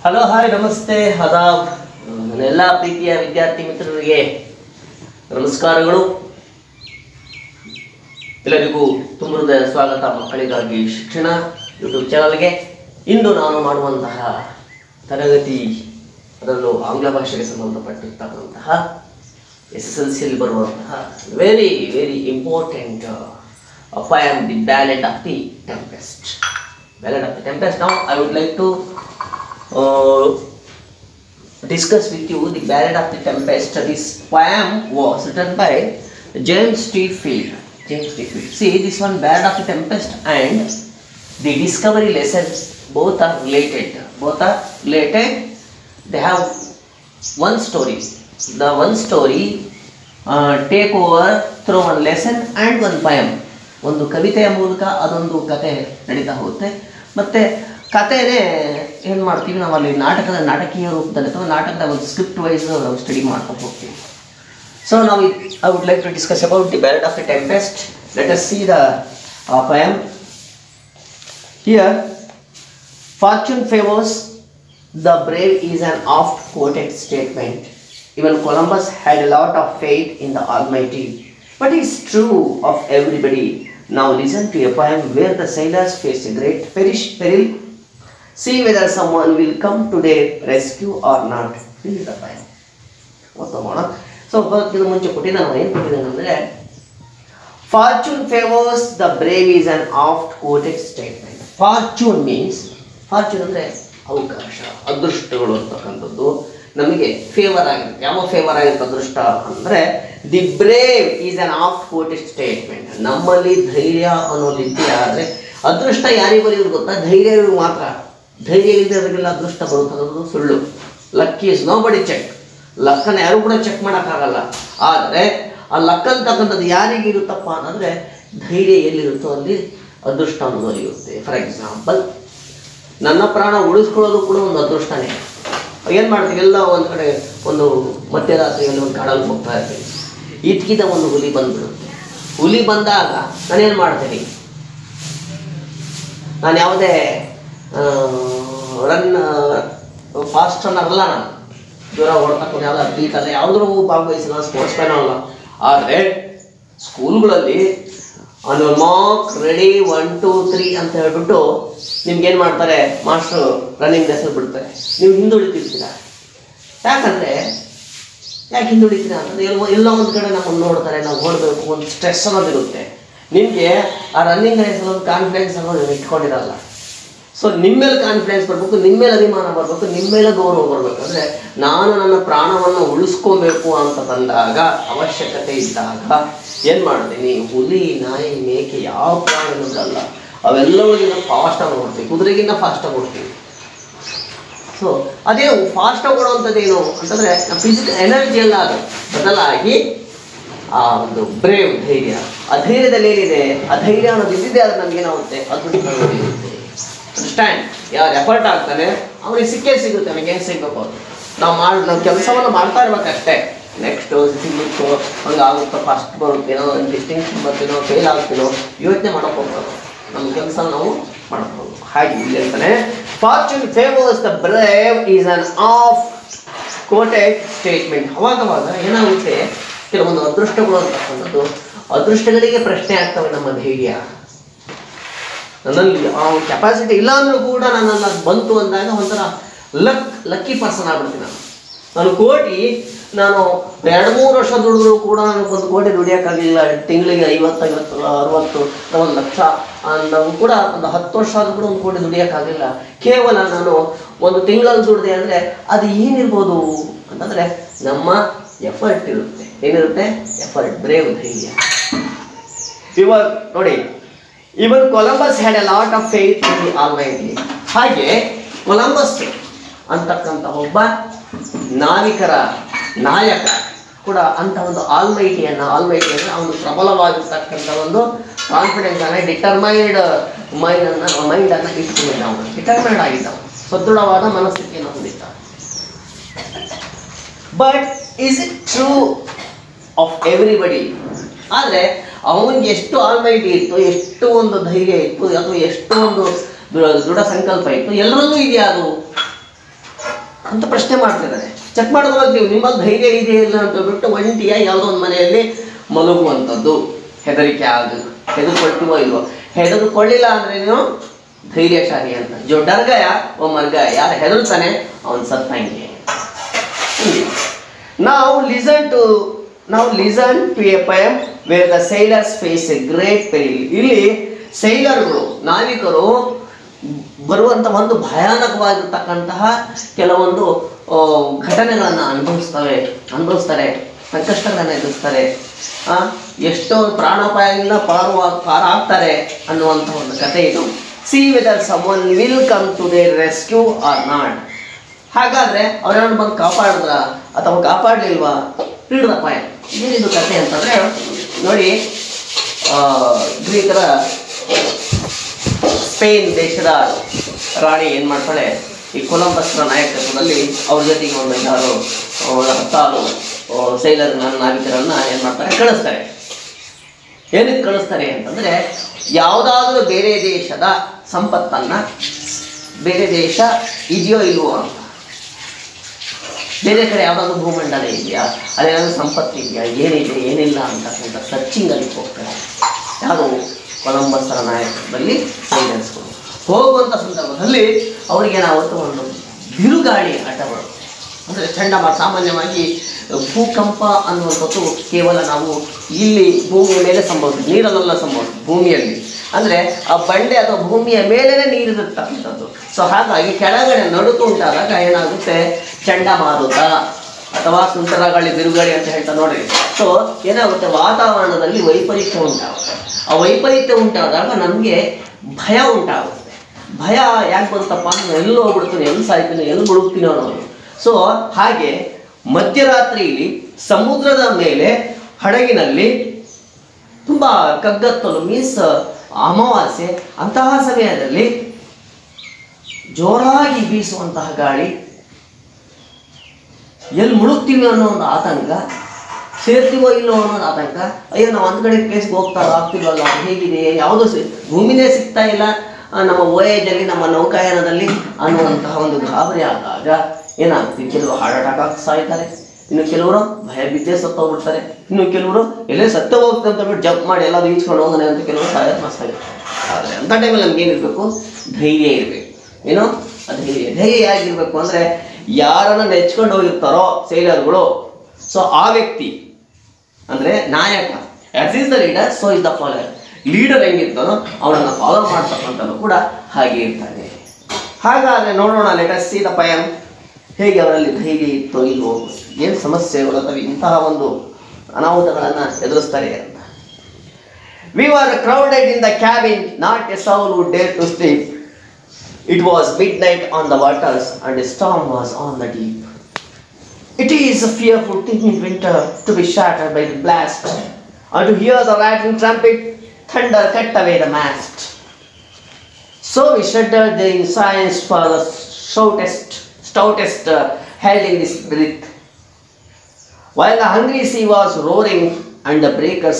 Hello hi ನಮಸ್ತೆ ಆದಾಬ್ ನನ್ನ ಎಲ್ಲ ಪ್ರೀತಿಯ ವಿದ್ಯಾರ್ಥಿ ಮಿತ್ರರಿಗೆ ನಮಸ್ಕಾರಗಳು ಎಲ್ಲರಿಗೂ ತುಂಬ ಹೃದಯ ಸ್ವಾಗತ ಮಕ್ಕಳಿಗಾಗಿ ಶಿಕ್ಷಣ ಯೂಟ್ಯೂಬ್ ಚಾನಲ್ಗೆ ಇಂದು ನಾನು ಮಾಡುವಂತಹ ತರಗತಿ ಅದರಲ್ಲೂ ಆಂಗ್ಲ ಭಾಷೆಗೆ ಸಂಬಂಧಪಟ್ಟಿರ್ತಕ್ಕಂತಹ ಎಸ್ ಎಸ್ ಎಲ್ ಸಿಯಲ್ಲಿ ಬರುವಂತಹ very very important poem the ballad of the tempest ballad of the tempest ನಾವು I would like to uh, discuss with you the Ballad of the Tempest. This poem was written by James T. Field. James T. Field. See, this one Ballad of the Tempest and the Discovery Lessons both are related. Both are related. They have one story. The one story uh, take over through one lesson and one poem. ಒಂದು ಕವಿತೆಯ ಮೂಲಕ ಅದೊಂದು ಕತೆ ನಡೀತಾ ಹೋಗುತ್ತೆ ಮತ್ತೆ ಕಥೆನೇ ಏನು ಮಾಡ್ತೀವಿ ನಾವು ಅಲ್ಲಿ ನಾಟಕದ ನಾಟಕೀಯ ರೂಪದಲ್ಲಿ ಅಥವಾ ನಾಟಕದ ಒಂದು ಸ್ಕ್ರಿಪ್ಟ್ ವೈಸ್ ನಾವು ಸ್ಟಡಿ ಮಾಡ್ಕೊಂಡು ಹೋಗ್ತೀವಿ ಸೊ ನಾವು I would like to discuss about the ballad of the tempest let us see the poem here fortune favours the brave is an oft quoted statement. Even Columbus had a lot of faith in the Almighty. But it's true of everybody. Now listen to a poem where the sailors face a great perish peril. See whether someone will come to their rescue or not. This is the poem. ಓದ್ತಾ ಮಾಡೋಣ so ಬರೋದಕ್ಕಿಂತ ಮುಂಚೆ ಕೊಟ್ಟಿದ್ದಾನೆ ಏನು ಕೊಟ್ಟಿದ್ದಾನೆ ಅಂದರೆ fortune favours the brave is an oft quoted statement fortune means fortune ಅಂದರೆ ಅವಕಾಶ ಅದೃಷ್ಟಗಳು ಅಂತಕ್ಕಂಥದ್ದು ನಮಗೆ ಫೇವರ್ ಆಗಿರುತ್ತೆ ಯಾವ ಫೇವರ್ ಆಗಿರುತ್ತೆ ಅದೃಷ್ಟ ಅಂದರೆ the brave is an oft quoted statement ನಮ್ಮಲ್ಲಿ ಧೈರ್ಯ ಅನ್ನೋದಿದ್ದೆ ಆದರೆ ಅದೃಷ್ಟ ಯಾರಿಗೆ ಬರೆಯೋದು ಗೊತ್ತಾ ಧೈರ್ಯ ಇರೋರು ಮಾತ್ರ ಧೈರ್ಯ ಇಲ್ಲದವರಿಗೆಲ್ಲ ಅದೃಷ್ಟ ಬರುತ್ತೆ ಅನ್ನೋದು ಸುಳ್ಳು lucky is nobody check ಲಕ್ಕನ್ನು ಯಾರು ಕೂಡ ಚೆಕ್ ಮಾಡೋಕ್ಕಾಗಲ್ಲ ಆದರೆ ಆ ಲಕ್ ಅಂತಕ್ಕಂಥದ್ದು ಯಾರಿಗೆ ಇರುತ್ತಪ್ಪ ಅನ್ನಂದ್ರೆ ಧೈರ್ಯ ಎಲ್ಲಿರುತ್ತೋ ಅಲ್ಲಿ ಅದೃಷ್ಟ ಅನ್ನೋದು ಇರುತ್ತೆ ಫಾರ್ ಎಕ್ಸಾಂಪಲ್ ನನ್ನ ಪ್ರಾಣ ಉಳಿಸ್ಕೊಳ್ಳೋದು ಕೂಡ ಒಂದು ಅದೃಷ್ಟನೇ ಏನು ಮಾಡ್ತೀವಿ ಎಲ್ಲ ಒಂದು ಕಡೆ ಒಂದು ಮಧ್ಯರಾತ್ರಿಯಲ್ಲಿ ಒಂದು ಕಾಡಲ್ಲಿ ಹೋಗ್ತಾ ಇರ್ತೀವಿ ಇದ್ಕಿದ ಒಂದು ಹುಲಿ ಬಂದ್ಬಿಡುತ್ತೆ ಹುಲಿ ಬಂದಾಗ ನಾನೇನು ಮಾಡ್ತೀನಿ ನಾನು ಯಾವುದೇ ರನ್ ಫಾಸ್ಟ್ ರನ್ನರ್ ಅಲ್ಲ ನಾನು ದೂರ ಓಡ್ತಕ್ಕ ಯಾವುದೋ ಅತ್ಲೀಟ್ ಅಲ್ಲ ಯಾವುದ್ರೂ ಭಾಗವಹಿಸಿಲ್ಲ ಸ್ಪೋರ್ಟ್ಸ್ ಮ್ಯಾನ್ ಅಲ್ಲ ಆದರೆ ಸ್ಕೂಲ್ಗಳಲ್ಲಿ ಒಂದು mark ready one two three ಅಂತ ಹೇಳ್ಬಿಟ್ಟು ನಿಮ್ಗೇನು ಮಾಡ್ತಾರೆ ಮಾಸ್ಟ್ರು ರನ್ನಿಂಗ್ ಹೆಸರು ಬಿಡ್ತಾರೆ ನೀವು ಹಿಂದುಳಿತಿರ್ತೀರ ಯಾಕಂದರೆ ಯಾಕೆ ಹಿಂದುಳಿತೀರಾ ಅಂತಂದ್ರೆ ಎಲ್ಲೋ ಎಲ್ಲೋ ಒಂದು ಕಡೆ ನಮ್ಮನ್ನು ನೋಡ್ತಾರೆ ನಾವು ಓಡಬೇಕು ಒಂದು ಸ್ಟ್ರೆಸ್ ಅನ್ನೋದಿರುತ್ತೆ ನಿಮಗೆ ಆ ರನ್ನಿಂಗ್ ರೇಸಲ್ಲಿ ಒಂದು ಕಾನ್ಫಿಡೆನ್ಸ್ ಅನ್ನೋದು ಇಟ್ಕೊಂಡಿರಲ್ಲ ಸೊ ನಿಮ್ಮ ಮೇಲೆ ಕಾನ್ಫಿಡೆನ್ಸ್ ಬರಬೇಕು ನಿಮ್ಮ ಮೇಲೆ ಅಭಿಮಾನ ಬರಬೇಕು ನಿಮ್ಮ ಮೇಲೆ ಗೌರವ ಬರಬೇಕು ಅಂದರೆ ನಾನು ನನ್ನ ಪ್ರಾಣವನ್ನು ಉಳಿಸ್ಕೊಬೇಕು ಅಂತ ಬಂದಾಗ ಅವಶ್ಯಕತೆ ಇದ್ದಾಗ ಏನು ಮಾಡ್ತೀನಿ ಹುಲಿ ನಾಯಿ ಮೇಕೆ ಯಾವ ಪ್ರಾಣಿನೂ ಬಿಡಲ್ಲ ಅವೆಲ್ಲವರಿಗಿಂತ ಫಾಸ್ಟಾಗಿ ನೋಡ್ತೀವಿ ಕುದುರೆಗಿಂತ ಫಾಸ್ಟಾಗಿ ನೋಡ್ತೀವಿ ಸೊ ಅದೇ ಫಾಸ್ಟಾಗಿ ಓಡುವಂಥದ್ದೇನು ಅಂತಂದರೆ ಫಿಸಿಕಲ್ ಎನರ್ಜಿ ಎಲ್ಲ ಅದು ಬದಲಾಗಿ ಆ ಒಂದು ಬ್ರೇವ್ ಧೈರ್ಯ ಆ ಧೈರ್ಯದಲ್ಲಿ ಏನಿದೆ ಆ ಧೈರ್ಯ ಅನ್ನೋದು ಇದ್ದಿದೆ ಅದು ನಮಗೇನಾಗುತ್ತೆ ಅದೃಷ್ಟ ಇರುತ್ತೆ ಅಂಡರ್ಸ್ಟ್ಯಾಂಡ್ ಯಾರು ಎಫರ್ಟ್ ಆಗ್ತಾನೆ ಅವನಿಗೆ ಸಿಕ್ಕೇ ಸಿಗುತ್ತೆ ಅವನಿಗೆ ಏನು ಸಿಗಬೇಕು ಅದು ನಾವು ಮಾಡಿ ನಾವು ಕೆಲಸವನ್ನು ಮಾಡ್ತಾ ಇರ್ಬೇಕಷ್ಟೇ ನೆಕ್ಸ್ಟು ಸಿಗ್ಲಿಕ್ಕೋ ಹಂಗೆ ಆಗುತ್ತೋ ಫಸ್ಟ್ ಬರುತ್ತೇನೋ ಡಿಸ್ಟಿಂಕ್ಷನ್ ಬರ್ತೀನೋ ಫೇಲ್ ಆಗ್ತೀನೋ ಯೋಚನೆ ಮಾಡೋಕೆ ಹೋಗ್ಬಾರ್ದು ನಮ್ಮ ಕೆಲಸ ನಾವು ಮಾಡ್ಬೋದು ಹಾಗೆ ಇಲ್ಲಿ ಅಂತಾನೆ fortune favours the brave is an oft quoted statement ಅವಾಗವಾಗ ಏನಾಗುತ್ತೆ ಕೆಲವೊಂದು ಅದೃಷ್ಟಗಳು ಅಂತಕ್ಕಂಥದ್ದು ಅದೃಷ್ಟಗಳಿಗೆ ಪ್ರಶ್ನೆ ಆಗ್ತವೆ ನಮ್ಮ ಧೈರ್ಯ ನನ್ನಲ್ಲಿ ಆ ಕೆಪಾಸಿಟಿ ಇಲ್ಲ ಅಂದ್ರೂ ಕೂಡ ನನ್ನಲ್ಲಿ ಅದು ಬಂತು ಅಂದಾಗ ಒಂಥರ ಲಕ್ ಲಕ್ಕಿ ಪರ್ಸನ್ ಆಗ್ಬಿಡ್ತೀನಿ ನಾನು ನಾನು ಕೋಟಿ ನಾನು ಎರಡು ಮೂರು ವರ್ಷ ದುಡಿದ್ರು ಕೂಡ ನನಗೆ ಒಂದು ಕೋಟಿ ದುಡಿಯೋಕ್ಕಾಗಲಿಲ್ಲ ತಿಂಗಳಿಗೆ ಐವತ್ತು ಐವತ್ತು ಅರವತ್ತು ಅಥವಾ ಒಂದು ಲಕ್ಷ ಅಂದಾಗ ಕೂಡ ಒಂದು ಹತ್ತು ವರ್ಷ ಆದರೂ ಕೂಡ ಒಂದು ಕೋಟಿ ದುಡಿಯೋಕ್ಕಾಗಲಿಲ್ಲ ಕೇವಲ ನಾನು ಒಂದು ತಿಂಗಳಲ್ಲಿ ದುಡಿದೆ ಅಂದರೆ ಅದು ಏನಿರ್ಬೋದು ಅಂತಂದರೆ ನಮ್ಮ ಎಫರ್ಟ್ ಇರುತ್ತೆ ಏನಿರುತ್ತೆ ಎಫರ್ಟ್ ಬ್ರೇವ್ ಧೈರ್ಯ ಇವಾಗ ನೋಡಿ even Columbus had a lot of faith in the almighty ಹಾಗೆ ಕೊಲಂಬಸ್ ಅಂತಕ್ಕಂಥ ಒಬ್ಬ ನಾವಿಕರ ನಾಯಕ ಕೂಡ ಅಂತ ಒಂದು ಆಲ್ಮೈಟಿಯನ್ನು ಆಲ್ಮೈಟಿ ಅಂದರೆ ಅವನು ಪ್ರಬಲವಾಗಿರ್ತಕ್ಕಂಥ ಒಂದು ಕಾನ್ಫಿಡೆನ್ಸ್ ಅನ್ನ ಡಿಟರ್ಮೈನ್ಡ್ ಮೈಂಡನ್ನು ಮೈಂಡನ್ನು ಇಟ್ಕೊಂಡಿದ್ದ ಅವನು ಡಿಟರ್ಮೈನ್ಡ್ ಆಗಿದ್ದ ಅವನು ಸದೃಢವಾದ ಮನಸ್ಥಿತಿಯನ್ನು ಹೊಂದಿದ್ದ but is it true of everybody ಆದರೆ ಅವನಿಗೆ ಎಷ್ಟು ಆಲ್ಮೈಟಿ ಇತ್ತು ಎಷ್ಟು ಒಂದು ಧೈರ್ಯ ಇತ್ತು ಅಥವಾ ಎಷ್ಟು ಒಂದು ದೃಢ ದೃಢ ಸಂಕಲ್ಪ ಇತ್ತು ಎಲ್ಲರಲ್ಲೂ ಇದೆಯಾ ಅದು ಅಂತ ಪ್ರಶ್ನೆ ಮಾಡ್ತಿದ್ದಾರೆ ಚೆಕ್ ಮಾಡ್ಬೋದು ನೀವು ನಿಮ್ಮಲ್ಲಿ ಧೈರ್ಯ ಇದೆ ಇಲ್ಲ ಅಂತ ಬಿಟ್ಟು ಒಂಟಿಯ ಯಾವುದೋ ಒಂದು ಮನೆಯಲ್ಲಿ ಮಲಗುವಂಥದ್ದು ಹೆದರಿಕೆ ಆಗ ಹೆದರ್ಕೊಳ್ತೀವೋ ಇಲ್ವೋ ಹೆದರ್ಕೊಳ್ಳಿಲ್ಲ ಅಂದ್ರೆ ನೀವು ಧೈರ್ಯಶಾಲಿ ಅಂತ ಜೋ ಡರ್ ಗಯ ಓ ಮರ್ ಗಯ ಯಾರು ಹೆದರ್ತಾನೆ ಅವನು ಸತ್ತಂಗೆ ನಾವು ಲಿಸನ್ ಟು ನಾವು listen to a poem where the sailors face a great peril ಇಲ್ಲಿ ಸೈಲರ್ಗಳು ನಾವಿಕರು ಬರುವಂಥ ಒಂದು ಭಯಾನಕವಾಗಿರ್ತಕ್ಕಂತಹ ಕೆಲವೊಂದು ಆ, ಘಟನೆಗಳನ್ನು ಅನುಭವಿಸ್ತವೆ ಅನುಭವಿಸ್ತಾರೆ ಸಂಕಷ್ಟಗಳನ್ನು ಎದುರಿಸ್ತಾರೆ ಆ, ಎಷ್ಟೋ ಪ್ರಾಣಾಪಾಯದಿಂದ ಪಾರುವ ಪಾರಾಗ್ತಾರೆ ಅನ್ನುವಂಥ ಒಂದು ಕಥೆ ಇದು see whether someone will come to their rescue or not ಹಾಗಾದ್ರೆ ಅವ್ರನ್ನ ಬಂದು ಕಾಪಾಡಿದ್ರ ಅಥವಾ ಕಾಪಾಡಲಿಲ್ವಾ ಹಿಡಿದಪ್ಪ ಏನಿದು ಕತೆ ಅಂತಂದ್ರೆ ನೋಡಿ ಆ, ಗ್ರೀಕರ ಸ್ಪೇನ್ ದೇಶದ ರಾಣಿ ಏನು ಮಾಡ್ತಾಳೆ ಈ ಕೊಲಂಬಸ್ನ ನಾಯಕತ್ವದಲ್ಲಿ ಅವ್ರ ಜೊತೆಗೆ ಒಂದು ಐದಾರು ಆ, ಒಂದು ಹತ್ತಾರು ಸೈಲರ್ ನಾವಿಕರನ್ನ ಏನು ಮಾಡ್ತಾರೆ ಕಳಿಸ್ತಾರೆ ಏನಕ್ಕೆ ಕಳಿಸ್ತಾರೆ ಅಂತಂದ್ರೆ ಯಾವುದಾದ್ರೂ ಬೇರೆ ದೇಶದ ಸಂಪತ್ತನ್ನ ಬೇರೆ ದೇಶ ಇದೆಯೋ ಇಲ್ವೋ ಅಂತ ಬೇರೆ ಕಡೆ ಯಾವುದಾದ್ರೂ ಭೂಮಂಡಲ ಇದೆಯಾ ಅಲ್ಲೇನಾದ್ರೂ ಸಂಪತ್ತು ಇದೆಯಾ ಏನಿದೆ ಏನಿಲ್ಲ ಅಂತಕ್ಕಂಥ ಸರ್ಚಿಂಗ್ ಅಲ್ಲಿ ಹೋಗ್ತಾರೆ ಯಾವುದು ಕೊಲಂಬಸ್ಸರ ನಾಯಕತ್ವದಲ್ಲಿ ಸೈಲೆನ್ಸ್ಗಳು ಹೋಗುವಂಥ ಸಂದರ್ಭದಲ್ಲಿ ಅವ್ರಿಗೇನಾಗುತ್ತೆ ಒಂದು ಬಿರುಗಾಳಿ ಆಟ ಬರುತ್ತೆ ಅಂದರೆ ಚಂಡಮಾರುತ ಸಾಮಾನ್ಯವಾಗಿ ಭೂಕಂಪ ಅನ್ನುವಂಥದ್ದು ಕೇವಲ ನಾವು ಇಲ್ಲಿ ಭೂಮಿಯ ಮೇಲೆ ಸಂಭವಿಸ್ತದೆ ನೀರಲ್ಲೆಲ್ಲ ಸಂಭವಿಸ್ತದೆ ಭೂಮಿಯಲ್ಲಿ ಅಂದರೆ ಆ ಬಂಡೆ ಅಥವಾ ಭೂಮಿಯ ಮೇಲೇ ನೀರಿರುತ್ತಕ್ಕಂಥದ್ದು ಸೊ ಹಾಗಾಗಿ ಕೆಳಗಡೆ ನಡುಕು ಉಂಟಾದಾಗ ಏನಾಗುತ್ತೆ ಚಂಡಮಾರುತ ಅಥವಾ ಸುಂಟರಗಾಳಿ ಬಿರುಗಾಳಿ ಅಂತ ಹೇಳ್ತಾ ನೋಡ್ರಿ ಸೊ ಏನಾಗುತ್ತೆ ವಾತಾವರಣದಲ್ಲಿ ವೈಪರೀತ್ಯ ಉಂಟಾಗುತ್ತೆ ಆ ವೈಪರೀತ್ಯ ಉಂಟಾದಾಗ ನಮಗೆ ಭಯ ಉಂಟಾಗುತ್ತೆ ಭಯ ಯಾಕೆ ಬರುತ್ತಪ್ಪ ಅಂದ್ರೆ ಎಲ್ಲಿ ಹೋಗ್ಬಿಡ್ತೀನಿ ಎಲ್ಲಿ ಸಾಯ್ತೀನಿ ಎಲ್ಲಿ ಮುಳುಗ್ತೀನೋ ಅನ್ನೋದು ಸೊ ಹಾಗೆ ಮಧ್ಯರಾತ್ರಿಯಲ್ಲಿ ಸಮುದ್ರದ ಮೇಲೆ ಹಡಗಿನಲ್ಲಿ ತುಂಬ ಕಗ್ಗತ್ತಲು ಮೀನ್ಸ್ ಅಮಾವಾಸ್ಯೆ ಅಂತಹ ಸಮಯದಲ್ಲಿ ಜೋರಾಗಿ ಬೀಸುವಂತಹ ಗಾಳಿ ಎಲ್ಲಿ ಮುಳುಗ್ತೀವಿ ಅನ್ನೋ ಒಂದು ಆತಂಕ ಸೇರ್ತೀವೋ ಇಲ್ಲೋ ಅನ್ನೋದು ಆತಂಕ ಅಯ್ಯೋ ನಾವು ಒಂದು ಕಡೆ ಪ್ಲೇಸ್ಗೆ ಹೋಗ್ತಾ ಆಗ್ತಿಲ್ವಲ್ಲ ಹೇಗಿದೆ ಯಾವುದೋ ಸಿ ಭೂಮಿನೇ ಸಿಗ್ತಾ ಇಲ್ಲ ಆ, ನಮ್ಮ ಓಯೇಜಲ್ಲಿ ನಮ್ಮ ನೌಕಾಯಾನದಲ್ಲಿ ಅನ್ನುವಂತಹ ಒಂದು ಗಾಬರಿ ಆದಾಗ ಏನಾಗ್ತೀವಿ ಕೆಲವರು ಹಾರ್ಟ್ ಅಟ್ಯಾಕ್ ಆಗಿ ಸಾಯ್ತಾರೆ ಇನ್ನು ಕೆಲವರು ಭಯ ಬಿದ್ದೇ ಸತ್ತೋಗ್ಬಿಡ್ತಾರೆ ಇನ್ನು ಕೆಲವರು ಎಲ್ಲೇ ಸತ್ತ ಹೋಗ್ತದೆ ಅಂತ ಬಿಟ್ಟು ಜಂಪ್ ಮಾಡಿ ಎಲ್ಲಾದ್ರೂ ಈಚ್ಕೊಂಡು ಹೋಗೋಣ ಅಂತ ಕೆಲವರು ಸಾಯೋದು ಮಸ್ತಾಗಿರ್ತಾರೆ ಆದರೆ ಅಂಥ ಟೈಮಲ್ಲಿ ನಮ್ಗೆ ಏನಿರಬೇಕು ಧೈರ್ಯ ಇರಬೇಕು ಏನೋ ಆ ಧೈರ್ಯ ಧೈರ್ಯ ಹೇಗಿರ್ಬೇಕು ಅಂದರೆ ಯಾರನ್ನ ನೆಚ್ಕೊಂಡು ಹೋಗಿರ್ತಾರೋ ಸೇಲರ್ಗಳು ಸೊ ಆ ವ್ಯಕ್ತಿ ಅಂದರೆ ನಾಯಕ as is the leader so is the follower leader ಹೆಂಗಿರ್ತಾನೋ ಅವನನ್ನು ಫಾಲೋ ಮಾಡ್ತಕ್ಕಂಥದ್ದು ಕೂಡ ಹಾಗೆ ಇರ್ತಾನೆ ಹಾಗಾದರೆ ನೋಡೋಣ ಲೆಟಸ್ ಸಿ ದ ಪಯಂ ಹೇಗೆ ಅವರಲ್ಲಿ ಧೈರ್ಯ ಇತ್ತೋ ಇಲ್ವೋ ಏನು ಸಮಸ್ಯೆಗಳು ಅಥವಾ ಇಂತಹ ಒಂದು ಅನಾಹುತಗಳನ್ನು ಎದುರಿಸ್ತಾರೆ ಅಂತ we are crowded in the cabin not a soul would dare to sleep it was midnight on the waters and a storm was on the deep It is a fearful thing in winter to be shattered by the blast, and to hear the rattling trumpet, thunder cut away the mast. So we shuddered the science for the stoutest, stoutest uh, held in this breath. While the hungry sea was roaring and the breakers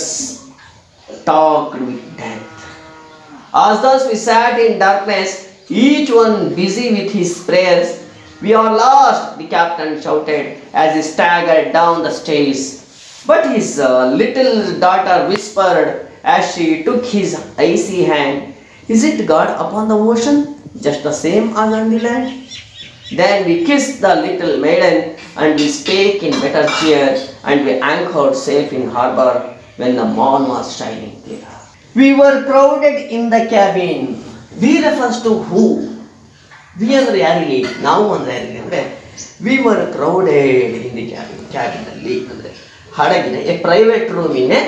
talked with death. As thus we sat in darkness, each one busy with his prayers, we are lost, the captain shouted as he staggered down the stairs. But his uh, little daughter whispered as she took his icy hand, Is it God upon the ocean, just the same as on the land? Then we kissed the little maiden, and we spake in better cheer, and we anchored safe in harbor when the morn was shining clear. We were crowded in the cabin. We refers to who? We ಅಂದ್ರೆ ಯಾರಿಗೆ ನಾವು ಅಂದ್ರೆ ಯಾರಿಗೆ ಅಂದರೆ we were crowded in the cabin ಕ್ಯಾಬಿನಲ್ಲಿ ಅಂದರೆ ಹಡಗಿನ A private ರೂಮಿನೇ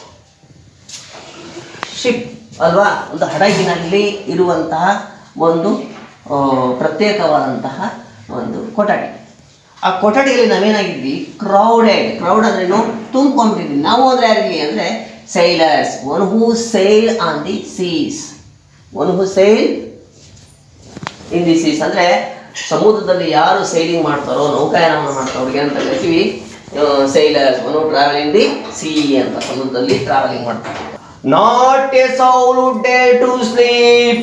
ship ಅಲ್ವಾ ಒಂದು ಹಡಗಿನಲ್ಲಿ ಇರುವಂತಹ ಒಂದು ಆ, ಪ್ರತ್ಯೇಕವಾದಂತಹ ಒಂದು ಕೊಠಡಿ ಆ ಕೊಠಡಿಯಲ್ಲಿ ನಾವೇನಾಗಿದ್ವಿ ಕ್ರೌಡೆಡ್ ಕ್ರೌಡ್ ಅಂದ್ರೇನು ತುಂಬಿಕೊಂಡಿದ್ವಿ ನಾವು ಅಂದ್ರೆ ಯಾರಿಗೆ ಅಂದರೆ sailors one who sail on the seas one who sail in the seas ಅಂದರೆ ಸಮುದ್ರದಲ್ಲಿ ಯಾರು ಸೈಲಿಂಗ್ ಮಾಡ್ತಾರೋ ನೌಕಾಯಾನವನ್ನು ಮಾಡ್ತಾರೋ ಅವ್ರಿಗೆ ಅಂತ ಕರಿತೀವಿ sailors one travelling the sea ಅಂತ ಸಮುದ್ರದಲ್ಲಿ ಟ್ರಾವೆಲಿಂಗ್ ಮಾಡ್ತಾರೆ not a soul dare to sleep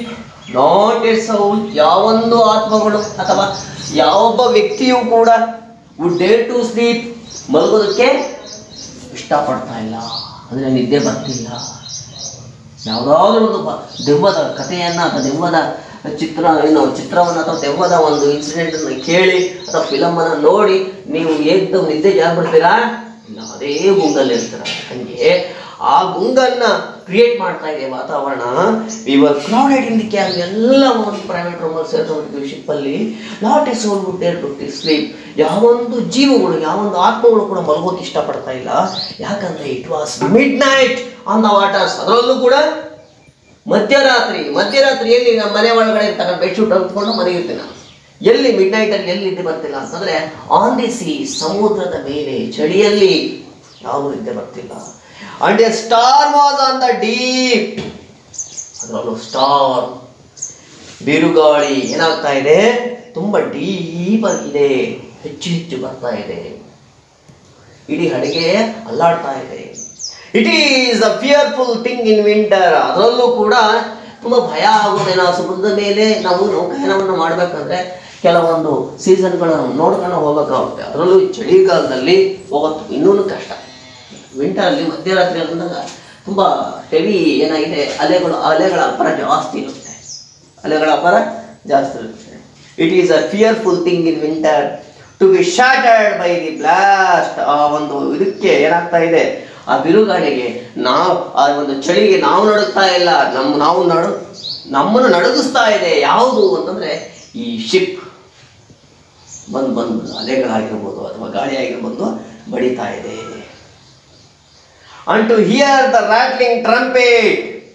not a soul ಯಾವೊಂದು ಆತ್ಮಗಳು ಅಥವಾ ಯಾವೊಬ್ಬ ವ್ಯಕ್ತಿಯೂ ಕೂಡ ವುಡ್ ಡೇರ್ ಟು ಸ್ಲೀಪ್ ಮಲಗೋದಕ್ಕೆ ಇಷ್ಟಪಡ್ತಾ ಇಲ್ಲ ಅಂದರೆ ನಿದ್ದೆ ಬರ್ತಿಲ್ಲ ಯಾವುದಾದ್ರೂ ಒಂದು ಬ- ದೆವ್ವದ ಕಥೆಯನ್ನು ಅಥವಾ ದೆವ್ವದ ಚಿತ್ರ ಏನು ಚಿತ್ರವನ್ನು ಅಥವಾ ದೆವ್ವದ ಒಂದು ಇನ್ಸಿಡೆಂಟನ್ನು ಕೇಳಿ ಅಥವಾ ಫಿಲಮನ್ನು ನೋಡಿ ನೀವು ಏಕ್ದಮ್ ನಿದ್ದೆ ಜಾಗ್ಬಿಡ್ತೀರಾ ಇಲ್ಲ ಅದೇ ಗುಂಗಲ್ಲಿ ಇರ್ತೀರ ಹಂಗೆ ಆ ಗುಂಗನ್ನ ಕ್ರಿಯೇಟ್ ಮಾಡ್ತಾ ಇದೆ ವಾತಾವರಣ we were crowded in the cab ಎಲ್ಲ ಒಂದು ಪ್ರೈವೇಟ್ ರೂಮಲ್ಲಿ ಸೇರ್ಕೊಂಡಿರ್ತೀವಿ ಶಿಪ್ಪಲ್ಲಿ not a soul would dare to sleep ಯಾವೊಂದು ಜೀವಗಳು ಯಾವೊಂದು ಆತ್ಮಗಳು ಕೂಡ ಮಲಗೋಕೆ ಇಷ್ಟಪಡ್ತಾ ಇಲ್ಲ ಯಾಕಂದ್ರೆ it was midnight on the waters ಅದರಲ್ಲೂ ಕೂಡ ಮಧ್ಯರಾತ್ರಿ ಮಧ್ಯರಾತ್ರಿಯಲ್ಲಿ ನಮ್ಮ ಮನೆ ಒಳಗಡೆ ತಗೊಂಡು ಬೆಡ್ಶೀಟ್ ಹೊತ್ಕೊಂಡು ಮನೆಗಿರ್ತೀನಿ ನಾನು ಎಲ್ಲಿ ಮಿಡ್ ನೈಟಲ್ಲಿ ಎಲ್ಲಿ ನಿದ್ದೆ ಬರ್ತಿಲ್ಲ ಅಂತಂದ್ರೆ ಆನ್ ದಿ ಸಿ ಸಮುದ್ರದ ಮೇಲೆ ಚಳಿಯಲ್ಲಿ ಯಾವ ನಿದ್ದೆ ಬರ್ತಿಲ್ಲ and a storm was on the deep ಅದರಲ್ಲೂ ಸ್ಟಾರ್ ಬಿರುಗಾಳಿ ಏನಾಗ್ತಾ ಇದೆ ತುಂಬಾ ಡೀಪ್ ಆಗಿದೆ ಹೆಚ್ಚು ಹೆಚ್ಚು ಬರ್ತಾ ಇದೆ ಇಡೀ ಹಡಗೆ ಅಲ್ಲಾಡ್ತಾ ಇದೆ it is a fearful thing in winter ಅದರಲ್ಲೂ ಕೂಡ ತುಂಬ ಭಯ ಆಗೋದೇ ನಾವು ಸಮುದ್ರದ ಮೇಲೆ ನಾವು ನೌಕಾಯಾನವನ್ನು ಮಾಡಬೇಕಂದ್ರೆ ಕೆಲವೊಂದು ಸೀಸನ್ಗಳನ್ನು ನೋಡ್ಕೊಂಡು ಹೋಗ್ಬೇಕಾಗುತ್ತೆ ಅದರಲ್ಲೂ ಚಳಿಗಾಲದಲ್ಲಿ ಹೋಗೋದು ಇನ್ನೂ ಕಷ್ಟ ವಿಂಟರಲ್ಲಿ ಮಧ್ಯರಾತ್ರಿ ಅಂದಾಗ ತುಂಬ ಹೆವಿ ಏನಾಗಿದೆ ಅಲೆಗಳು ಅಲೆಗಳ ಅಬ್ಬರ ಜಾಸ್ತಿ ಇರುತ್ತೆ ಅಲೆಗಳ ಅಬ್ಬರ ಜಾಸ್ತಿ ಇರುತ್ತೆ it is a fearful thing in winter to be shattered by the blast ಆ ಒಂದು ಇದಕ್ಕೆ ಏನಾಗ್ತಾ ಇದೆ ಆ ಬಿರುಗಾಳಿಗೆ ನಾವು ಆ ಒಂದು ಚಳಿಗೆ ನಾವು ನಡುಗ್ತಾ ಇಲ್ಲ ನಮ್ಮ ನಾವು ನಡು ನಮ್ಮನ್ನು ನಡುಗಿಸ್ತಾ ಇದೆ ಯಾವುದು ಅಂತಂದ್ರೆ ಈ ಶಿಪ್ ಬಂದು ಬಂದು ಅಲೆಗಳಾಗಿರ್ಬೋದು ಅಥವಾ ಗಾಳಿ ಆಗಿರ್ಬೋದು ಬಡಿತಾ ಇದೆ and to hear the rattling trumpet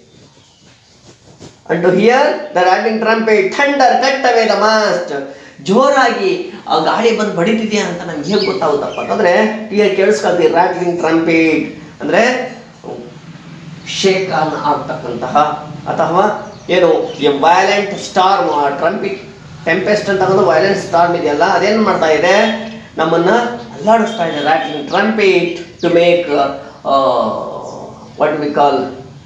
and to hear the rattling trumpet thunder cut away the mast ಜೋರಾಗಿ ಆ ಗಾಳಿ ಬಂದು ಬಡಿತಿದ್ಯಾ ಅಂತ ನಮ್ಗೆ ಹೇಗೆ ಗೊತ್ತಾಗುತ್ತಪ್ಪ ಅಂತಂದ್ರೆ ಕ್ಲಿಯರ್ ಕೇಳಿಸ್ಕೊಳ್ತೀವಿ ರಾಟ್ಲಿಂಗ್ ಟ್ರಂಪೇಟ್ ಅಂದ್ರೆ ಶೇಕ್ ಆನ್ ಆಗ್ತಕ್ಕಂತಹ ಅಥವಾ ಏನು ವೈಲೆಂಟ್ ಸ್ಟಾರ್ಮ್ ಟ್ರಂಪಿಕ್ ಟೆಂಪೆಸ್ಟ್ ಅಂತ ಒಂದು ವೈಲೆಂಟ್ ಸ್ಟಾರ್ಮ್ ಇದೆಯಲ್ಲ ಅದೇನು ಮಾಡ್ತಾ ಇದೆ ನಮ್ಮನ್ನ ಅಲ್ಲಾಡಿಸ್ತಾ ಇದೆ rattling trumpet to make what we call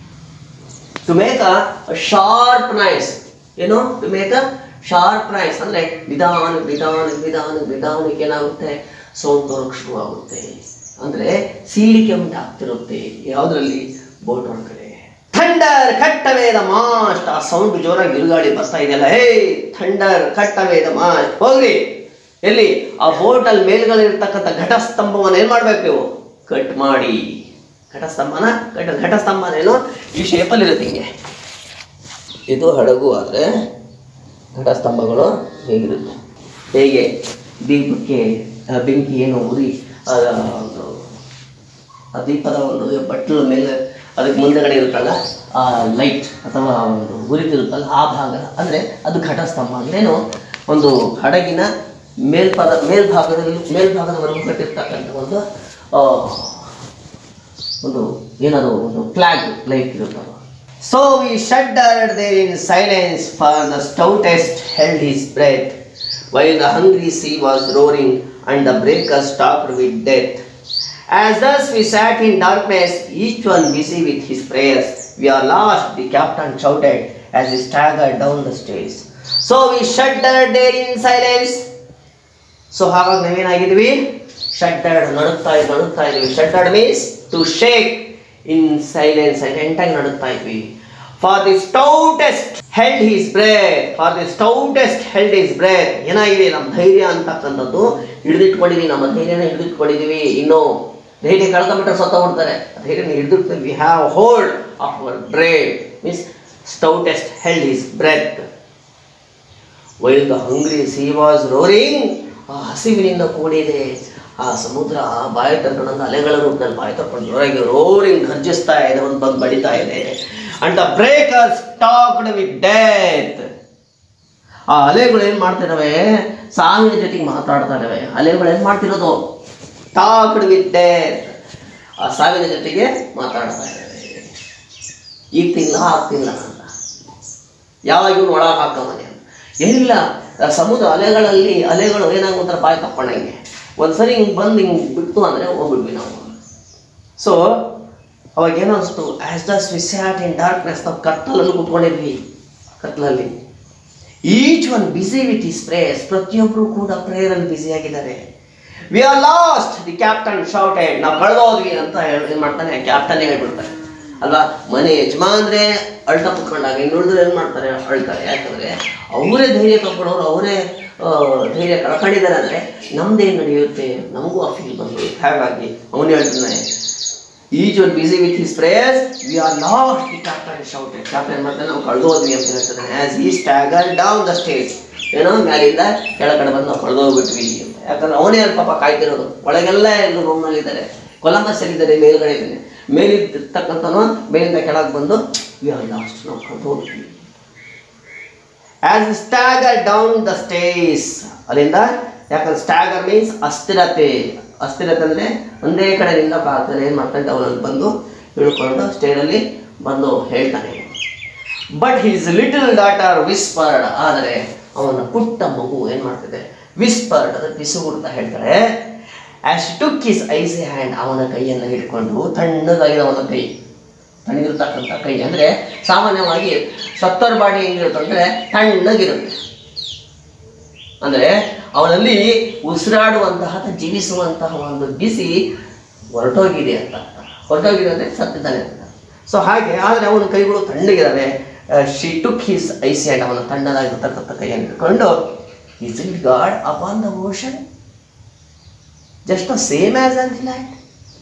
to make a sharp nice ಏನು to make a sharp nice ಅಂದ್ರೆ ನಿಧಾನ ನಿಧಾನ ನಿಧಾನ ನಿಧಾನಕ್ಕೆ ಏನಾಗುತ್ತೆ ಸೌಂಡ್ ಬರೋಕ್ಕೆ ಶುರುವಾಗುತ್ತೆ ಅಂದ್ರೆ ಸೀಳಿಕೆ ಉಂಟಾಗ್ತಿರುತ್ತೆ ಯಾವ್ದ್ರಲ್ಲಿ ಬೋಟ್ ಒಳಗಡೆ ಥಂಡರ್ ಕಟ್ಟವೇದ ಮಾಸ್ಟ್ ಆ ಸೌಂಡ್ ಜೋರಾಗಿ ಬಿರುಗಾಳಿ ಬರ್ತಾ ಇದೆಯಲ್ಲ ಹೇ ಥಂಡರ್ ಕಟ್ಟವೇದ ಮಾಸ್ಟ್ ಹೋಗ್ರಿ ಎಲ್ಲಿ ಆ ಬೋಟಲ್ಲಿ ಮೇಲ್ಗಳಿರ್ತಕ್ಕಂಥ ಘಟಸ್ತಂಭವನ್ನು ಏನ್ ಮಾಡ್ಬೇಕು ನೀವು ಕಟ್ ಮಾಡಿ ಘಟಸ್ತಂಭನ ಘಟ ಘಟಸ್ತಂಭನೇನು ಈ ಶೇಪಲ್ಲಿ ಇರುತ್ತೆ ಹಿಂಗೆ ಇದು ಹಡಗು ಆದರೆ ಘಟಸ್ತಂಭಗಳು ಹೇಗಿರುತ್ತೆ ಹೇಗೆ ದೀಪಕ್ಕೆ ಆ, ಬೆಂಕಿ ಏನು ಉರಿ ಆ, ಒಂದು ಆ ದೀಪದ ಒಂದು ಬಟ್ಟಲ ಮೇಲೆ ಅದಕ್ಕೆ ಮುಂದೆಗಡೆ ಇರುತ್ತಲ್ಲ ಆ ಲೈಟ್ ಅಥವಾ ಒಂದು ಉರಿತಿರುತ್ತಲ್ಲ ಆ ಭಾಗ ಅಂದರೆ ಅದು ಘಟಸ್ತಂಭ ಅಂದ್ರೇನು ಒಂದು ಹಡಗಿನ ಮೇಲ್ಪದ ಮೇಲ್ಭಾಗದಲ್ಲಿ ಮೇಲ್ಭಾಗದವರೆಗೂ ಕಟ್ಟಿರ್ತಕ್ಕಂಥ ಒಂದು ಆ, ಒಂದು ಏನದು ಒಂದು ಫ್ಲಾಗ್ ಲೈಟ್ ಇರುತ್ತಲ್ಲ so we shuddered there in silence for the stoutest held his breath while the hungry sea was roaring and the breaker stopped with death As thus we sat in darkness, each one busy with his prayers, we are lost, the captain shouted as he staggered down the stairs. So we shuddered there in silence. So ಹಾಗಾಗಿ ನಾವೇನಾಗಿದ್ವಿ shuddered ನಡುಗ್ತಾ ಇದ್ವಿ ನಡುಗ್ತಾ ಇದ್ವಿ shuddered means to shake in silence ಸೈಲೆಂಟಾಗಿ ನಡುಗ್ತಾ ಇದ್ವಿ for the stoutest held his breath for the stoutest held his breath ಏನಾಗಿದೆ ನಮ್ಮ ಧೈರ್ಯ ಅಂತಕ್ಕಂಥದ್ದು ಹಿಡಿದಿಟ್ಕೊಂಡಿದೀವಿ ನಮ್ಮ ಧೈರ್ಯನ ಹಿಡಿದಿಟ್ಕೊಂಡಿದೀವಿ ಇನ್ನು ಧೈರ್ಯ ಕಳ್ಕೊಂಬಿಟ್ರೆ ಸತ್ತ ಹೋಗ್ತಾರೆ ಧೈರ್ಯನ ಹಿಡಿದಿರ್ತೀವಿ we have hold of our breath means stoutest held his breath while the hungry sea was roaring ಆ ಹಸಿವಿನಿಂದ ಕೂಡಿದೆ ಆ ಸಮುದ್ರ ಬಾಯಿ ತರ್ಕೊಂಡಂತ ಅಲೆಗಳ ರೂಪದಲ್ಲಿ ಬಾಯಿ ತರ್ಕೊಂಡು ಜೋರಾಗಿ ರೋರಿಂಗ್ ಗರ್ಜಿಸ್ತಾ ಇದೆ ಒಂದು ಬಂದು ಬಡಿತಾ ಇದೆ and the breakers talked with death ಆ ಅಲೆಗಳು ಏನ್ ಮಾಡ್ತಿದಾವೆ ಸಾವಿನ ಜೊತೆಗೆ ಮಾತಾಡ್ತಾ ಇದಾವೆ ಅಲೆಗಳು ಏನ್ ಮಾಡ್ತಿರೋದು ಟಾಕ್ಡ್ ವಿತ್ ಡೆತ್ ಆ ಸಾವಿನ ಜೊತೆಗೆ ಮಾತಾಡ್ತಾ ಇದ್ದಾವೆ ಈಗ ತಿಂಗಳ ಆಗ ತಿಂಗಳ ಅಂತ ಯಾವಾಗ ಇವ್ನು ಒಳಗೆ ಹಾಕವನೆ ಏನಿಲ್ಲ ಆ ಸಮುದ್ರ ಅಲೆಗಳಲ್ಲಿ ಅಲೆಗಳು ಏನಾಗುತ್ತಾರೆ ಬಾಯಿ ತಕ್ಕೊಂಡಂಗೆ ಒಂದ್ಸರಿ ಹಿಂಗೆ ಬಂದು ಹಿಂಗೆ ಬಿಟ್ಟು ಅಂದರೆ ಹೋಗ್ಬಿಡ್ವಿ ನಾವು ಸೊ ಅವಾಗ ಏನಿಸ್ತು as thus we sat in darkness ನಾವು ಕತ್ತಲಲ್ಲಿ ಕುತ್ಕೊಂಡಿದ್ವಿ ಕತ್ಲಲ್ಲಿ each one busy with his prayers ಪ್ರತಿಯೊಬ್ಬರು ಕೂಡ ಪ್ರೇಯರಲ್ಲಿ ಬ್ಯುಸಿ ಆಗಿದ್ದಾರೆ we are lost the captain shouted ನಾವು ಕಳೆದೋದ್ವಿ ಅಂತ ಹೇಳಿ ಏನ್ ಮಾಡ್ತಾನೆ ಕ್ಯಾಪ್ಟನ್ ಹೇಳ್ಬಿಡ್ತಾರೆ ಅಲ್ವಾ ಮನೆ ಯಜಮಾನ್ರೆ ಅಳ್ತ ಕುತ್ಕೊಂಡಾಗ ಇನ್ನುಳಿದ್ರೆ ಏನ್ ಮಾಡ್ತಾರೆ ಅಳ್ತಾರೆ ಯಾಕಂದ್ರೆ ಅವರೇ ಧೈರ್ಯ ತಗೊಂಡವ್ರು ಅವರೇ ಆ, ಧೈರ್ಯ ಕಳ್ಕೊಂಡಿದ್ದಾರೆ ಅಂದ್ರೆ ನಮ್ದೇನ್ ನಡೆಯುತ್ತೆ ನಮಗೂ ಆ ಫೀಲ್ ಬಂದು ಹಾಗಾಗಿ ಅವನು ಹೇಳ್ತಾನೆ each one busy with his prayers we are lost the captain shouted captain ಮಾಡ್ತಾನೆ ನಾವು ಕಳೆದೋದ್ವಿ ಅಂತ ಹೇಳ್ತಾನೆ ಆಸ್ ಈ ಸ್ಟ್ಯಾಗರ್ ಡೌನ್ ದ ಸ್ಟೇಜ್ ಏನೋ ಮ್ಯಾಲಿಂದ ಕೆಳಗಡೆ ಬಂದು ನಾವು ಕಳೆದೋಗ್ಬಿಟ್ವಿ ಅಂತ ಯಾಕಂದ್ರೆ ಅವನೇ ಅಲ್ಲಿ ಪಾಪ ಕಾಯ್ತಿರೋದು ಒಳಗೆಲ್ಲ ಎಲ್ಲರೂ ರೂಮ್ನಲ್ಲಿ ಇದ್ದಾರೆ ಕೊಲಂಬಸ್ ಇದ್ದಾರೆ ಮೇಲ್ಗಡೆ ಇದ್ದಾನೆ ಮೇಲಿರ್ತಕ್ಕಂಥನು ಮೇಲಿಂದ ಕೆಳಗೆ ಬಂದು ವಿ ಆರ್ ಲಾಸ್ಟ್ ನಾವು ಕಳೆದೋಗ್ಬಿಟ್ವಿ as stagger down the stairs ಅಲ್ಲಿಂದ ಯಾಕಂದ್ರೆ ಸ್ಟ್ಯಾಗರ್ ಮೀನ್ಸ್ ಅಸ್ಥಿರತೆ ಅಸ್ಥಿರತೆ ಅಂದರೆ ಒಂದೇ ಕಡೆ ನಿಲ್ಲಕ್ಕಾಗ್ತಾನೆ ಏನು ಮಾಡ್ತಾನೆ ಅವನಲ್ಲಿ ಬಂದು ಇಳ್ಕೊಂಡು ಸ್ಟೇರಲ್ಲಿ ಬಂದು ಹೇಳ್ತಾನೆ but his little daughter whispered ಆದರೆ ಅವನ ಪುಟ್ಟ ಮಗು ಏನು ಮಾಡ್ತಿದೆ ವಿಸ್ಪರ್ಡ್ ಅದಕ್ಕೆ ಪಿಸುಗುಡ್ತಾ ಹೇಳ್ತಾರೆ as took his icy hand ಅವನ ಕೈಯನ್ನು ಹಿಡ್ಕೊಂಡು ತಣ್ಣಗಾಗಿದೆ ಅವನ ಕೈ ತಣ್ಣಗಿರ್ತಕ್ಕಂಥ ಕೈ ಅಂದರೆ ಸಾಮಾನ್ಯವಾಗಿ ಸತ್ತರ್ ಬಾಡಿ ಹೆಂಗಿರುತ್ತೆ ಅಂದರೆ ತಣ್ಣಗಿರುತ್ತೆ ಅಂದರೆ ಅವನಲ್ಲಿ ಉಸಿರಾಡುವಂತಹ ಜೀವಿಸುವಂತಹ ಒಂದು ಬಿಸಿ ಹೊರಟೋಗಿದೆ ಅಂತ ಹೊರಟೋಗಿದೆ ಅಂದರೆ ಸತ್ತಿದ್ದಾನೆ ಅಂತ ಸೊ ಹಾಗೆ ಆದರೆ ಅವನ ಕೈಗಳು ತಣ್ಣಗಿದ್ದಾವೆ she took his icy hand ಅವನ ತಣ್ಣದಾಗಿರ್ತಕ್ಕಂಥ ಕೈಯನ್ನು ಹಿಡ್ಕೊಂಡು is it God upon the ocean just the same as on the land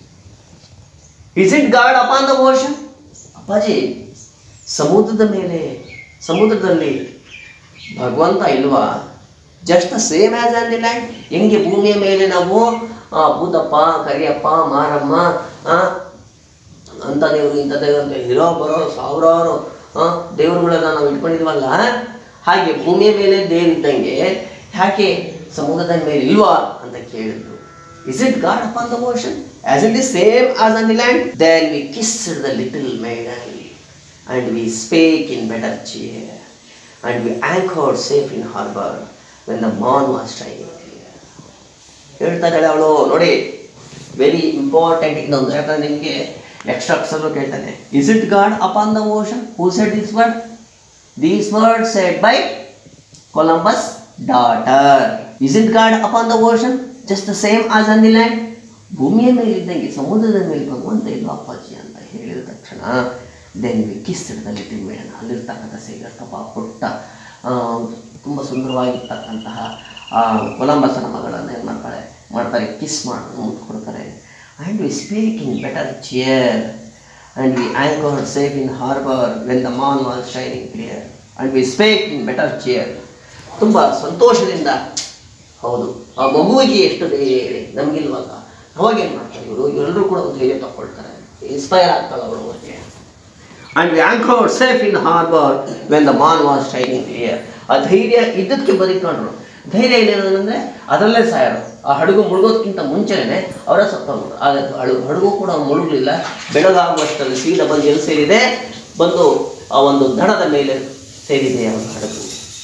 is it God upon the ocean ಅಪ್ಪಾಜಿ ಸಮುದ್ರದ ಮೇಲೆ ಸಮುದ್ರದಲ್ಲಿ ಭಗವಂತ ಇಲ್ವಾ just the same as on the land ಹೆಂಗೆ ಭೂಮಿಯ ಮೇಲೆ ನಾವು ಆ, ಭೂತಪ್ಪ ಕರಿಯಪ್ಪ ಮಾರಮ್ಮ ಆ, ಅಂತ ದೇವರು ಇಂಥ ದೇವರು ಅಂತ ಇರೋ ಬರೋ ಸಾವಿರಾರು ಆ, ದೇವರುಗಳನ್ನ ನಾವು ಇಟ್ಕೊಂಡಿದ್ವಲ್ಲ ಹಾಗೆ ಭೂಮಿಯ ಮೇಲೆ ದೇವರಿದ್ದಂಗೆ ಯಾಕೆ ಸಮುದ್ರದ ಮೇಲೆ ಇಲ್ವಾ ಅಂತ ಕೇಳಿದ್ರು is it God upon the ocean as it is same as on the land then we kissed the little maiden and we spake in better cheer and we anchored safe in harbour when the moon was training ಹೇಳ್ತಾ ಇದ್ದಾಳೆ ಅವಳು ನೋಡಿ very important ಇನ್ನೊಂದು ಯಾಕಂದ್ರೆ ನಿಮಗೆ next ಅಕ್ಷರ ಕೇಳ್ತಾನೆ is it God upon the ocean who said this word these word said by Columbus daughter is it God upon the ocean just the same as on the land ಭೂಮಿಯ ಮೇಲೆ ಇದ್ದಂಗೆ ಸಮುದ್ರದ ಮೇಲೆ ಭಗವಂತ ಇಲ್ಲ ಅಪ್ಪಾಜಿ ಅಂತ ಹೇಳಿದ ತಕ್ಷಣ then we kiss the little maiden ಅಲ್ಲಿರ್ತಕ್ಕಂಥ ಸೇಗರ್ತಪ್ಪ ಪುಟ್ಟ ಆ, ತುಂಬ ಸುಂದರವಾಗಿರ್ತಕ್ಕಂತಹ ಆ ಕೊಲಂಬಸನ ಮಗಳನ್ನು ಏನು ಮಾಡ್ತಾಳೆ ಮಾಡ್ತಾರೆ ಕಿಸ್ ಮಾಡಿ ಮುತ್ತು ಕೊಡ್ತಾರೆ and we speak in better cheer and we anchor safe in harbour when the moon was shining clear and we spake in better cheer ತುಂಬ ಸಂತೋಷದಿಂದ ಹೌದು ಆ ಮಗುವಿಗೆ ಎಷ್ಟು ಧೈರ್ಯ ಹೇಳಿ ನಮಗಿಲ್ವಾಗ ಅವಾಗ ಏನು ಮಾಡ್ತಾರೆ ಇವರು ಇವರೆಲ್ಲರೂ ಕೂಡ ಒಂದು ಧೈರ್ಯ ತಗೊಳ್ತಾರೆ ಇನ್ಸ್ಪೈರ್ ಆಗ್ತಾಳೆ ಅವಳು ಅವ್ರಿಗೆ and we anchored safe in harbour when the moon was shining clear ಆ ಧೈರ್ಯ ಇದ್ದಕ್ಕೆ ಬದುಕೊಂಡ್ರು ಧೈರ್ಯ ಏನೇನಂದ್ರೆ ಅದರಲ್ಲೇ ಸಾಯರು ಆ ಹಡಗು ಮುಳುಗೋದಕ್ಕಿಂತ ಮುಂಚೆನೆ ಅವರ ಸತ್ತೋಗ್ರು ಆಗ ಹಡಗು ಹಡಗು ಕೂಡ ಮುಳುಗಲಿಲ್ಲ ಬೆಳಗಾಗುವಷ್ಟರಲ್ಲಿ ಸೀದಾ ಬಂದು ಎಲ್ಲಿ ಸೇರಿದೆ ಬಂದು ಆ ಒಂದು ದಡದ ಮೇಲೆ ಸೇರಿದೆ ಅವನ ಹಡಗು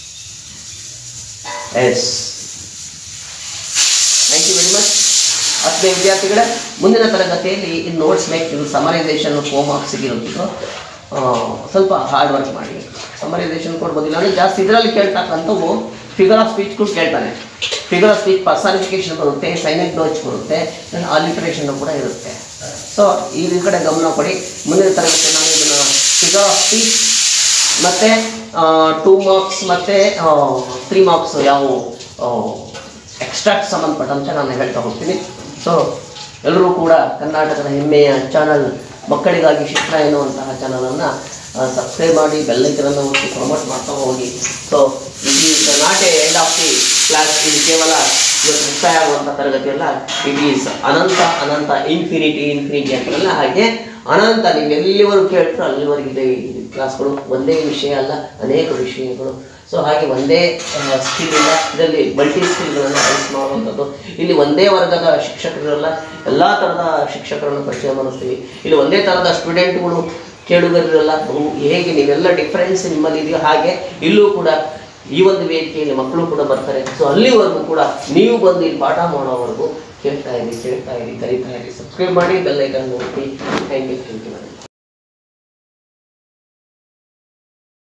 yes thank you very much ಹತ್ತನೇ ವಿದ್ಯಾರ್ಥಿಗಳೇ ಮುಂದಿನ ತರಗತಿಯಲ್ಲಿ ಇನ್ನು ನೋಟ್ಸ್ ಮೇಕ್ ಇದು ಸಮರೈಸೇಷನ್ ಹೋಮ್ ವರ್ಕ್ಸಿಗೆ ಇರೋದು ಸ್ವಲ್ಪ ಹಾರ್ಡ್ ವರ್ಕ್ ಮಾಡಿ ಸಮರೈಸೇಷನ್ ಕೊಡ್ಬೋದಿಲ್ಲ ಅಂದರೆ ಜಾಸ್ತಿ ಇದರಲ್ಲಿ ಕೇಳ್ತಕ್ಕಂಥವು ಫಿಗರ್ ಆಫ್ ಸ್ಪೀಚ್ ಕೂಡ ಕೇಳ್ತಾನೆ ಫಿಗರ್ ಆಫ್ ಸ್ಪೀಚ್ ಪರ್ಸಾನಿಫಿಕೇಶನ್ ಬರುತ್ತೆ ಸೈನಿಕ್ ಡೋಚ್ ಬರುತ್ತೆ ಆಲಿಟ್ರೇಷನ್ ಕೂಡ ಇರುತ್ತೆ ಸೊ ಈ ಕಡೆ ಗಮನ ಕೊಡಿ ಮುಂದಿನ ತರಗತಿ ನಾನು ಇದನ್ನು ಫಿಗರ್ ಆಫ್ ಸ್ಪೀಚ್ ಮತ್ತು ಟೂ ಮಾರ್ಕ್ಸ್ ಮತ್ತು ತ್ರೀ ಮಾರ್ಕ್ಸ್ ಯಾವುವು ಎಕ್ಸ್ಟ್ರಾಕ್ಟ್ ಸಂಬಂಧಪಟ್ಟಂತೆ ನಾನು ಹೇಳ್ತಾ ಹೋಗ್ತೀನಿ ಸೊ ಎಲ್ಲರೂ ಕೂಡ ಕರ್ನಾಟಕದ ಹೆಮ್ಮೆಯ ಚಾನಲ್ ಮಕ್ಕಳಿಗಾಗಿ ಶಿಕ್ಷಣ ಎನ್ನುವಂತಹ ಚಾನಲನ್ನು ಸಬ್ಸ್ಕ್ರೈಬ್ ಮಾಡಿ ಬೆಲ್ಲೈಕನನ್ನು ಒತ್ತಿ ಪ್ರಮೋಟ್ ಮಾಡ್ತಾ ಹೋಗಿ ಸೊ ಇದು ನಾಟೆ ಎಂಡ್ ಆಫ್ ದಿ ಕ್ಲಾಸ್ ಇದು ಕೇವಲ ಇವತ್ತು ಮುಕ್ತಾಯ ಆಗುವಂಥ ತರಗತಿ ಅಲ್ಲ ಇಟ್ ಈಸ್ ಅನಂತ ಅನಂತ ಇನ್ಫಿನಿಟಿ ಇನ್ಫಿನಿಟಿ ಅಂತಾರಲ್ಲ ಹಾಗೆ ಅನಂತ ನೀವು ಎಲ್ಲಿವರೆಗೂ ಕೇಳ್ತೀರೋ ಅಲ್ಲಿವರೆಗೆ ಇದೆ ಈ ಕ್ಲಾಸ್ಗಳು ಒಂದೇ ವಿಷಯ ಅಲ್ಲ ಅನೇಕ ವಿಷಯಗಳು ಸೊ ಹಾಗೆ ಒಂದೇ ಸ್ಕಿಲ್ ಇಲ್ಲ ಇದರಲ್ಲಿ ಮಲ್ಟಿ ಸ್ಕಿಲ್ಗಳನ್ನು ಬಳಸಿ ಮಾಡುವಂಥದ್ದು ಇಲ್ಲಿ ಒಂದೇ ವರ್ಗದ ಶಿಕ್ಷಕರಲ್ಲ ಎಲ್ಲ ಥರದ ಶಿಕ್ಷಕರನ್ನು ಪರಿಚಯ ಮಾಡಿಸ್ತೀವಿ ಇಲ್ಲಿ ಒಂದೇ ಥರದ ಸ್ಟೂಡೆಂಟ್ಗಳು ಕೇಳುಗರಿರಲ್ಲ ಬಹು ಹೇಗೆ ನೀವೆಲ್ಲ ಡಿಫ್ರೆನ್ಸ್ ನಿಮ್ಮಲ್ಲಿ ಇದೆಯೋ ಹಾಗೆ ಇಲ್ಲೂ ಕೂಡ ಈ ಒಂದು ವೇದಿಕೆಯಲ್ಲಿ ಮಕ್ಕಳು ಕೂಡ ಬರ್ತಾರೆ ಸೊ ಅಲ್ಲಿವರೆಗೂ ಕೂಡ ನೀವು ಬಂದು ಇಲ್ಲಿ ಪಾಠ ಮಾಡೋವರೆಗೂ ಕೇಳ್ತಾ ಇರಿ ಕೇಳ್ತಾ ಇರಿ ಕರಿತಾ ಇರಿ ಸಬ್ಸ್ಕ್ರೈಬ್ ಮಾಡಿ ಬೆಲ್ಲೈಕನ್ ನೋಡಿ ಥ್ಯಾಂಕ್ ಯು ಥ್ಯಾಂಕ್ ಯು